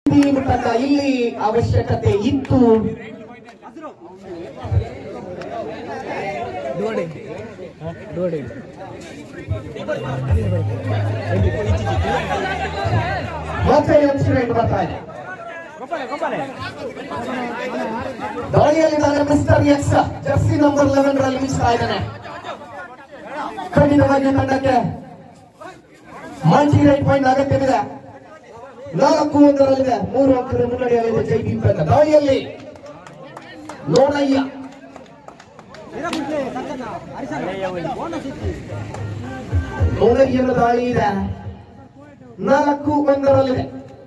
Team ತಂಡ ಇಲ್ಲಿ ಅವಶ್ಯಕತೆ ಇತ್ತು ಮತ್ತೆ ಇನ್ಸಿಡೆಂಟ್ ಬರ್ತಾ ಇದೆ ದಾಳಿಯಲ್ಲಿದ್ದಾನೆ mister X jersey number eleven ರಲ್ಲಿ ಮಿಸ್ತಾ ಇದ್ದಾನೆ ಖಂಡಿತವಾಗಿ ತಂಡಕ್ಕೆ ಮಂಚಿ ರೈಟ್ ಪಾಯಿಂಟ್ ಅಗತ್ಯವಿದೆ ನಾಲ್ಕು ಒಂದರಲ್ಲಿದೆ ಮೂರು ಅಂಕದ ಮುನ್ನಡೆಯಲ್ಲಿದೆ ಜೈದೀಪ್ ತಂಡ ದಾಳಿಯಲ್ಲಿ ಲೋಣಯ್ಯ ಲೋಣಯ್ಯನ ದಾಳಿ ಇದೆ ನಾಲ್ಕು ಒಂದರಲ್ಲಿದೆ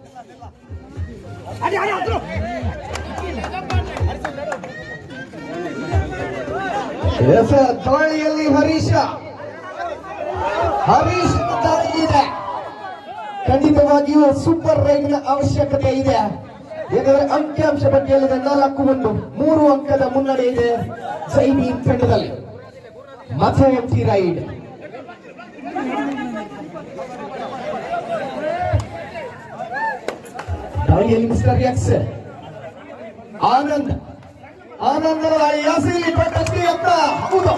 ಎಸ್ ದಾಳಿಯಲ್ಲಿ ಹರೀಶ ಹರೀಶ್ ದಾಳಿ ಇದೆ ಖಂಡಿತವಾಗಿಯೂ ಸೂಪರ್ ರೈಡ್ ನ ಅವಶ್ಯಕತೆ ಇದೆ ಯಾಕಂದ್ರೆ ಅಂಕಿಅಂಶ ಪಟ್ಟಿಯಲ್ಲಿದೆ ನಾಲ್ಕು ಒಂದು ಮೂರು ಅಂಕದ ಮುನ್ನಡೆ ಇದೆ ಜೈಬೀನ್ ತಂಡದಲ್ಲಿ ಮತ್ತೆ ಎಂಟಿ ರೈಡ್ ದಾಳಿಯಲ್ಲಿ ಮಿಸ್ಟರ್ ಎಕ್ಸ್ ಆನಂದ್ ಆನಂದರ ದಾಳಿ ಯಾಸಿಲಿ ಕೊಟ್ಟಕ್ಕೆ ಅಂತ ಹೌದು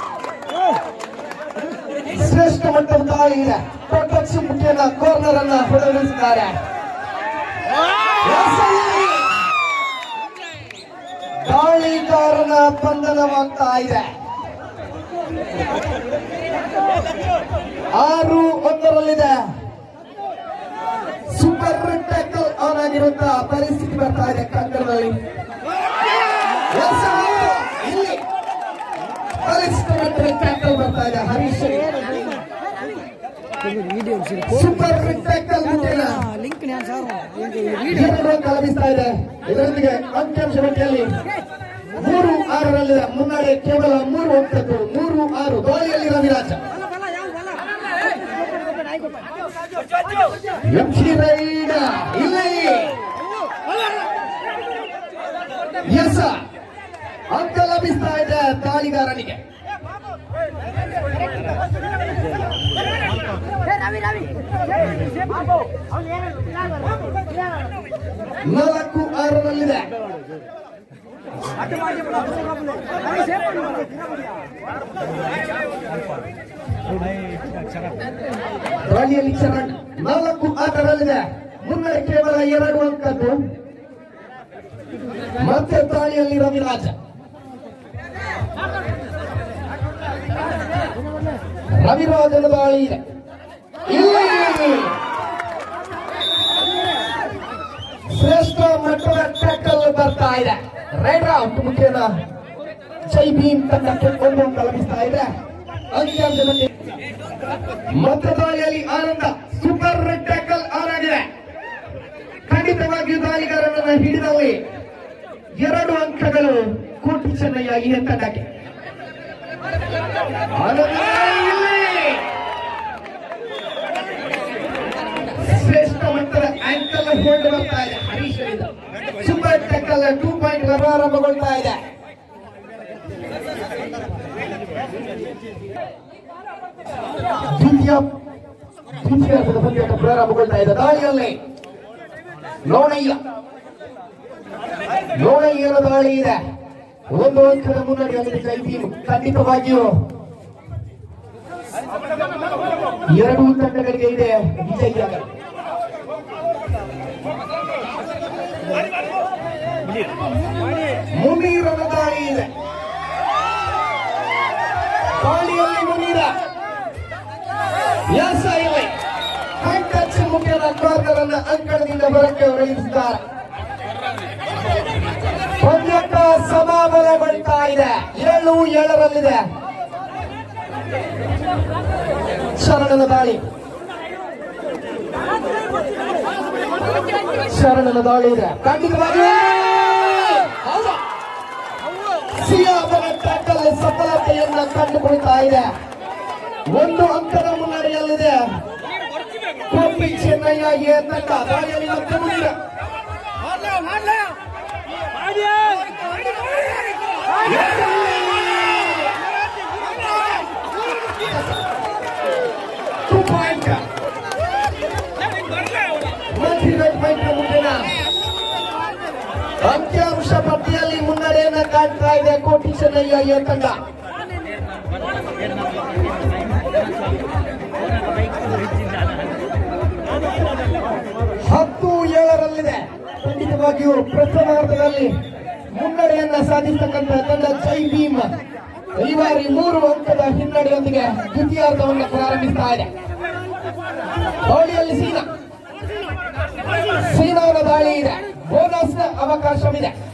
ಶ್ರೇಷ್ಠ ಮಟ್ಟದ ದಾಳಿ ಇದೆ ಕೊಟ್ಟಕ್ಷ ಮುಖ್ಯನ ಕಾರ್ನರ್ ಅನ್ನ ಹೊಡೆದಿದ್ದಾರೆ ಯಾಸಿಲಿ ದಾಳಿಗಾರನ ಬಂಧನವಾಗ್ತಾ ಇದೆ ಆರು ಒಂದರಲ್ಲಿದೆ ಸೂಪರ್ ಟ್ಯಾಕಲ್ ಆನ್ ಆಗಿರುವಂತಹ ಪರಿಸ್ಥಿತಿ ಬರ್ತಾ ಇದೆ ಕಂಕಣದಲ್ಲಿ ಇಲ್ಲಿ ಬಲಿಷ್ಠ ಮಟ್ಟದ ಟ್ಯಾಕಲ್ ಬರ್ತಾ ಇದೆ ಹರೀಶ್ ಸೂಪರ್ ಟ್ಯಾಕಲ್ ಮುಟ್ಟಿನ ಲಿಂಕ್ ನಾನು ಸಾರು ಎರಡು ಅಂಕ ಲಭಿಸ್ತಾ ಇದೆ ಇದರೊಂದಿಗೆ ಅಂಕಿಅಂಶ ಪಟ್ಟಿಯಲ್ಲಿ ಮೂರು ಆರರಲ್ಲಿದೆ ಮುನ್ನಡೆ ಕೇವಲ ಮೂರು ಅಂಕದ್ದು ಮೂರು ಆರು ಗೋಲಿಯಲ್ಲಿ ರವಿರಾಜ ಎಂಸಿ ರೈಡ್ ಇಲ್ಲಿ ಎಸ್ ಅಂಕ ಲಭಿಸ್ತಾ ಇದೆ ದಾಳಿಗಾರನಿಗೆ ರವಿ ರವಿ ನಾಲ್ಕು ಆರರಲ್ಲಿದೆ ದಾಳಿಯಲ್ಲಿ ಚರಣ್ ನಾಲ್ಕು ಆಟರಲ್ಲಿದೆ ಮುನ್ನಡೆ ಕೇವಲ ಎರಡು ಅಂಕದ್ದು ಮತ್ತೆ ದಾಳಿಯಲ್ಲಿ ರವಿರಾಜ ರವಿರಾಜನ ದಾಳಿ ಇದೆ ಇಲ್ಲಿ ಶ್ರೇಷ್ಠ ಮಟ್ಟದ ಟ್ಯಾಕಲ್ ಬರ್ತಾ ಇದೆ ರೈಡ್ ಔಟ್ ಮುಖೇನ ಜೈ ಭೀಮ್ ತಂಡಕ್ಕೆ ಒಂದು ಅಂಕ ಲಭಿಸ್ತಾ ಇದೆ ಅಂಕಿಅಂಶದಲ್ಲಿ ಮತ್ತೆ ದಾಳಿಯಲ್ಲಿ ಆನಂದ ಸೂಪರ್ ಟ್ಯಾಕಲ್ ಆನ್ ಆಗಿದೆ ಖಂಡಿತವಾಗಿಯೂ ದಾಳಿಗಾರನನ್ನ ಹಿಡಿದಲ್ಲಿ ಎರಡು ಅಂಕಗಳು ಕೋಟಿ ಚೆನ್ನಯ್ಯ ಈ ತಂಡಕ್ಕೆ ಆನಂದ ಇಲ್ಲಿ ಶ್ರೇಷ್ಠ ಮಟ್ಟದ ಆಂಕಲ್ ಹೋಲ್ಡ್ ಬರ್ತಾ ಇದೆ Harish super tackle two point ಪ್ರಾರಂಭಗೊಳ್ತಾ ಇದೆ ದ್ವಿತೀಯ ದ್ವಿತೀಯ ಹಂತದ ಪಂದ್ಯಾಟ ಪ್ರಾರಂಭಗೊಳ್ತಾ ಇದೆ ದಾಳಿಯಲ್ಲಿ ಲೋಣಯ್ಯ ಲೋಣಯ್ಯನ ದಾಳಿ ಇದೆ ಒಂದು ಅಂಕದ ಮುನ್ನಡೆಯಲ್ಲಿದೆ ಜೈ ಟೀಮ್ ಖಂಡಿತವಾಗಿಯೂ ಎರಡು ತಂಡಗಳಿಗೆ ಇದೆ ವಿಜಯಿಯಾಗಲು ಮುನೀರನ ದಾಳಿ ಇದೆ ದಾಳಿಯಲ್ಲಿ ಮುನೀರ ಎಸ್ ಇಲ್ಲಿ ಕಂಟಚ್ ಮುಖ್ಯನ ಕಾರ್ನರ್ ಅನ್ನ ಅಂಕಣದಿಂದ ಹೊರಕ್ಕೆ ಹೊರಡಿಸಿದ್ದಾರೆ ಪಂದ್ಯಕ್ಕ ಸಮಾಬಲಗೊಳ್ತಾ ಇದೆ ಏಳು ಏಳರಲ್ಲಿದೆ ಶರಣನ ದಾಳಿ ಶರಣನ ದಾಳಿ ಇದೆ ಖಂಡಿತವಾಗಿ ಹೌದು. ಸಿಯಾಬನ ಟ್ಯಾಕಲ್ ಸಫಲತೆಯನ್ನ ಕಂಡುಕೊಳ್ತಾ ಇದೆ ಒಂದು ಅಂಕದ ಮುನ್ನಡೆಯಲ್ಲಿದೆ ಕೋಪಿ ಚೆನ್ನಯ್ಯ ಎ ತಂಡ ದಾಳಿಯಲ್ಲಿ ಮತ್ತೆ ಮುಂದಿದೆ Two point. Multi raid point ಮುಂದಿನ ಅಂಕಿಅಂಶ ಪಟ್ಟಿಯಲ್ಲಿ ಮುನ್ನಡೆಯನ್ನ ಕಾಣ್ತಾ ಇದೆ ಕೋಟಿ ಚೆನ್ನಯ್ಯ ಎ ತಂಡ ಹತ್ತು ಏಳರಲ್ಲಿದೆ ಖಂಡಿತವಾಗಿಯೂ ಪ್ರಥಮಾರ್ಧದಲ್ಲಿ ಮುನ್ನಡೆಯನ್ನ ಸಾಧಿಸತಕ್ಕಂಥ ತಂಡ ಜೈ ಭೀಮ್ ಈ ಬಾರಿ ಮೂರು ಅಂಕದ ಹಿನ್ನಡೆಯೊಂದಿಗೆ ದ್ವಿತೀಯಾರ್ಧವನ್ನು ಪ್ರಾರಂಭಿಸ್ತಾ ಇದೆ ದಾಳಿಯಲ್ಲಿ ಸೀನಾ ಸೀನಾವರ ದಾಳಿ ಇದೆ ಬೋನಸ್ ಅವಕಾಶವಿದೆ